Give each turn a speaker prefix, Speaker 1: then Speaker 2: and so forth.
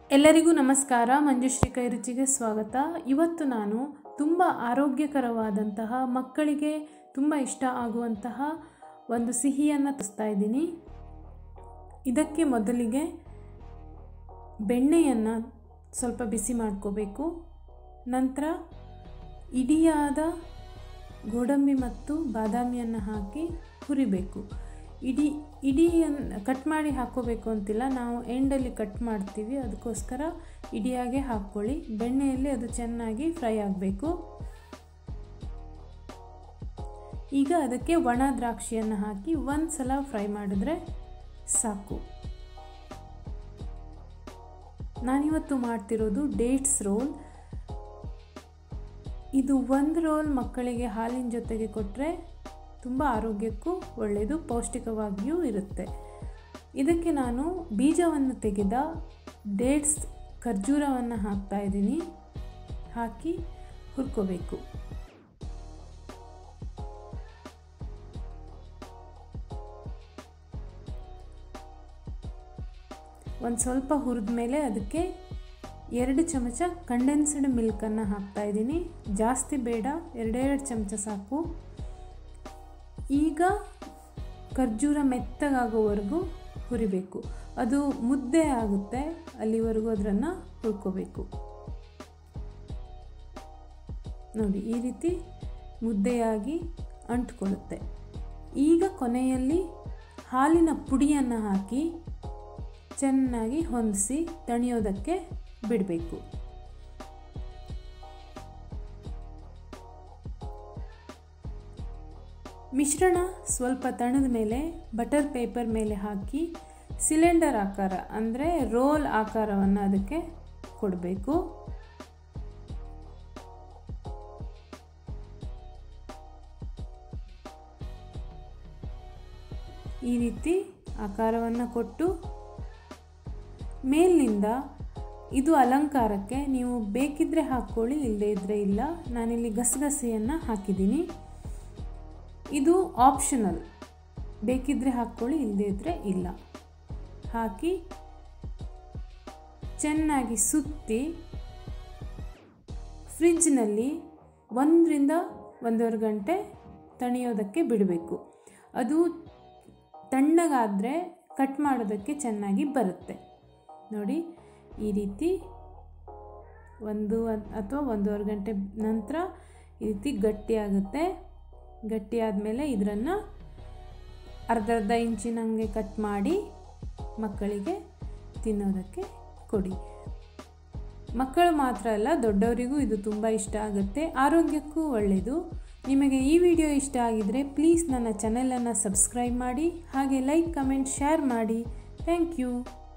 Speaker 1: ಎಲ್ಲರಿಗೂ ನಮಸ್ಕಾರ ಮಂಜುಶ್ರೀ ಕೈರುಚಿಗೆ ಸ್ವಾಗತ ಇವತ್ತು ನಾನು ತುಂಬ ಆರೋಗ್ಯಕರವಾದಂತಹ ಮಕ್ಕಳಿಗೆ ತುಂಬ ಇಷ್ಟ ಆಗುವಂತಹ ಒಂದು ಸಿಹಿಯನ್ನು ತರಿಸ್ತಾ ಇದ್ದೀನಿ ಇದಕ್ಕೆ ಮೊದಲಿಗೆ ಬೆಣ್ಣೆಯನ್ನು ಸ್ವಲ್ಪ ಬಿಸಿ ಮಾಡ್ಕೋಬೇಕು ನಂತರ ಇಡಿಯಾದ ಗೋಡಂಬಿ ಮತ್ತು ಬಾದಾಮಿಯನ್ನು ಹಾಕಿ ಹುರಿಬೇಕು ಇಡೀ ಇಡಿಯನ್ನು ಕಟ್ ಮಾಡಿ ಹಾಕ್ಕೋಬೇಕು ಅಂತಿಲ್ಲ ನಾವು ಎಂಡಲ್ಲಿ ಕಟ್ ಮಾಡ್ತೀವಿ ಅದಕ್ಕೋಸ್ಕರ ಇಡಿಯಾಗೆ ಹಾಕ್ಕೊಳ್ಳಿ ಬೆಣ್ಣೆಯಲ್ಲಿ ಅದು ಚೆನ್ನಾಗಿ ಫ್ರೈ ಆಗಬೇಕು ಈಗ ಅದಕ್ಕೆ ಒಣ ದ್ರಾಕ್ಷಿಯನ್ನು ಹಾಕಿ ಒಂದು ಸಲ ಫ್ರೈ ಮಾಡಿದ್ರೆ ಸಾಕು ನಾನಿವತ್ತು ಮಾಡ್ತಿರೋದು ಡೇಟ್ಸ್ ರೋಲ್ ಇದು ಒಂದು ರೋಲ್ ಮಕ್ಕಳಿಗೆ ಹಾಲಿನ ಜೊತೆಗೆ ಕೊಟ್ಟರೆ ತುಂಬ ಆರೋಗ್ಯಕ್ಕೂ ಒಳ್ಳೆಯದು ಪೌಷ್ಟಿಕವಾಗಿಯೂ ಇರುತ್ತೆ ಇದಕ್ಕೆ ನಾನು ಬೀಜವನ್ನು ತೆಗೆದ ಡೇಟ್ಸ್ ಖರ್ಜೂರವನ್ನು ಹಾಕ್ತಾ ಇದ್ದೀನಿ ಹಾಕಿ ಹುರ್ಕೋಬೇಕು ಒಂದು ಸ್ವಲ್ಪ ಹುರಿದ ಮೇಲೆ ಅದಕ್ಕೆ ಎರಡು ಚಮಚ ಕಂಡೆನ್ಸ್ಡ್ ಮಿಲ್ಕನ್ನು ಹಾಕ್ತಾ ಇದ್ದೀನಿ ಜಾಸ್ತಿ ಬೇಡ ಎರಡೆರಡು ಚಮಚ ಸಾಕು ಈಗ ಖರ್ಜೂರ ಮೆತ್ತಗಾಗೋವರೆಗೂ ಹುರಿಬೇಕು ಅದು ಮುದ್ದೆ ಆಗುತ್ತೆ ಅಲ್ಲಿವರೆಗೂ ಅದನ್ನು ಹುರ್ಕೋಬೇಕು ನೋಡಿ ಈ ರೀತಿ ಮುದ್ದೆಯಾಗಿ ಅಂಟ್ಕೊಳ್ಳುತ್ತೆ ಈಗ ಕೊನೆಯಲ್ಲಿ ಹಾಲಿನ ಪುಡಿಯನ್ನು ಹಾಕಿ ಚೆನ್ನಾಗಿ ಹೊಂದಿಸಿ ತಣಿಯೋದಕ್ಕೆ ಬಿಡಬೇಕು ಮಿಶ್ರಣ ಸ್ವಲ್ಪ ತಣದ ಮೇಲೆ ಬಟರ್ ಪೇಪರ್ ಮೇಲೆ ಹಾಕಿ ಸಿಲಿಂಡರ್ ಆಕಾರ ಅಂದರೆ ರೋಲ್ ಆಕಾರವನ್ನು ಅದಕ್ಕೆ ಕೊಡಬೇಕು ಈ ರೀತಿ ಆಕಾರವನ್ನು ಕೊಟ್ಟು ಮೇಲಿನಿಂದ ಇದು ಅಲಂಕಾರಕ್ಕೆ ನೀವು ಬೇಕಿದ್ದರೆ ಹಾಕ್ಕೊಳ್ಳಿ ಇಲ್ಲದೇ ಇದ್ದರೆ ಇಲ್ಲ ನಾನಿಲ್ಲಿ ಗಸಗಸೆಯನ್ನು ಹಾಕಿದ್ದೀನಿ ಇದು ಆಪ್ಷನಲ್ ಬೇಕಿದ್ದರೆ ಹಾಕ್ಕೊಳ್ಳಿ ಇಲ್ಲದೇ ಇದ್ದರೆ ಇಲ್ಲ ಹಾಕಿ ಚೆನ್ನಾಗಿ ಸುತ್ತಿ ಫ್ರಿಜ್ನಲ್ಲಿ ಒಂದರಿಂದ ಒಂದೂವರೆ ಗಂಟೆ ತಣಿಯೋದಕ್ಕೆ ಬಿಡಬೇಕು ಅದು ತಣ್ಣಗಾದರೆ ಕಟ್ ಮಾಡೋದಕ್ಕೆ ಚೆನ್ನಾಗಿ ಬರುತ್ತೆ ನೋಡಿ ಈ ರೀತಿ ಒಂದು ಅಥವಾ ಒಂದೂವರೆ ಗಂಟೆ ನಂತರ ಈ ರೀತಿ ಗಟ್ಟಿಯಾಗುತ್ತೆ ಗಟ್ಟಿ ಆದಮೇಲೆ ಇದನ್ನು ಅರ್ಧ ಅರ್ಧ ಇಂಚಿನಂಗೆ ಕಟ್ ಮಾಡಿ ಮಕ್ಕಳಿಗೆ ತಿನ್ನೋದಕ್ಕೆ ಕೊಡಿ ಮಕ್ಕಳು ಮಾತ್ರ ಅಲ್ಲ ದೊಡ್ಡವರಿಗೂ ಇದು ತುಂಬ ಇಷ್ಟ ಆಗುತ್ತೆ ಆರೋಗ್ಯಕ್ಕೂ ಒಳ್ಳೆಯದು ನಿಮಗೆ ಈ ವಿಡಿಯೋ ಇಷ್ಟ ಆಗಿದರೆ ಪ್ಲೀಸ್ ನನ್ನ ಚಾನೆಲನ್ನು ಸಬ್ಸ್ಕ್ರೈಬ್ ಮಾಡಿ ಹಾಗೆ ಲೈಕ್ ಕಮೆಂಟ್ ಶೇರ್ ಮಾಡಿ ಥ್ಯಾಂಕ್ ಯು